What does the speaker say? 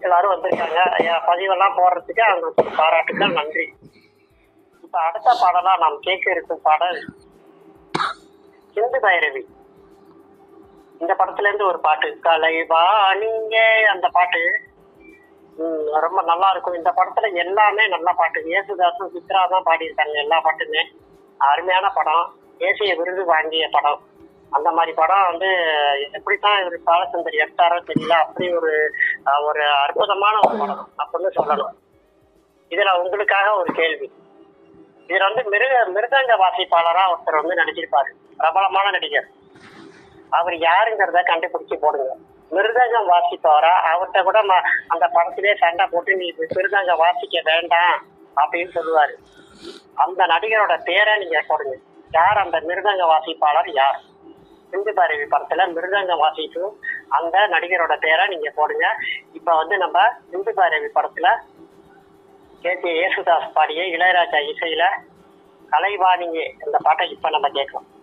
எல்லாரும் வந்திருக்காங்க என் பதிவெல்லாம் போடுறதுக்கு அவங்களுக்கு பாராட்டுக்கள் நன்றி இப்ப அடுத்த பாடலா நாம் கேட்க இருக்கும் பாடல் சிந்து பைரவி இந்த படத்துல இருந்து ஒரு பாட்டு கலைவா நீங்க அந்த பாட்டு ம், ரொம்ப நல்லா இருக்கும் இந்த படத்துல எல்லாமே நல்ல பாட்டு இயேசுதாசும் சித்ரா தான் பாடியிருக்காங்க எல்லா பாட்டுமே அருமையான படம் தேசிய விருது வாங்கிய படம் அந்த மாதிரி படம் வந்து எப்படித்தான் இவர் பாலச்சந்தர் எடுத்தாரோ தெரியல அப்படி ஒரு அஹ், ஒரு அற்புதமான ஒரு படம் அப்படின்னு சொல்லணும் இதுல உங்களுக்காக ஒரு கேள்வி இதுல வந்து மிருக மிருதங்க வாசிப்பாளரா ஒருத்தர் வந்து நடிச்சிருப்பாரு பிரபலமான நடிகர் அவர் யாருங்கிறத கண்டுபிடிச்சு போடுங்க மிருதங்கம் வாசிப்பவரா அவர்கிட்ட கூட ம- அந்த படத்திலே சண்டை போட்டு நீ மிருதங்கம் வாசிக்க வேண்டாம் அப்படின்னு சொல்லுவாரு அந்த நடிகரோட பேரை நீங்க போடுங்க யார் அந்த மிருதங்க வாசிப்பாளர் யார் சிந்து பரவி படத்துல மிருதங்க வாசிக்கும் அந்த நடிகரோட பேரை நீங்க போடுங்க இப்ப வந்து நம்ம சிந்து பரவி படத்துல கே ஜே யேசுதாஸ் பாடிய இளையராஜா இசையில கலைவாணியே இந்த பாட்டை இப்ப நம்ம கேட்கலாம்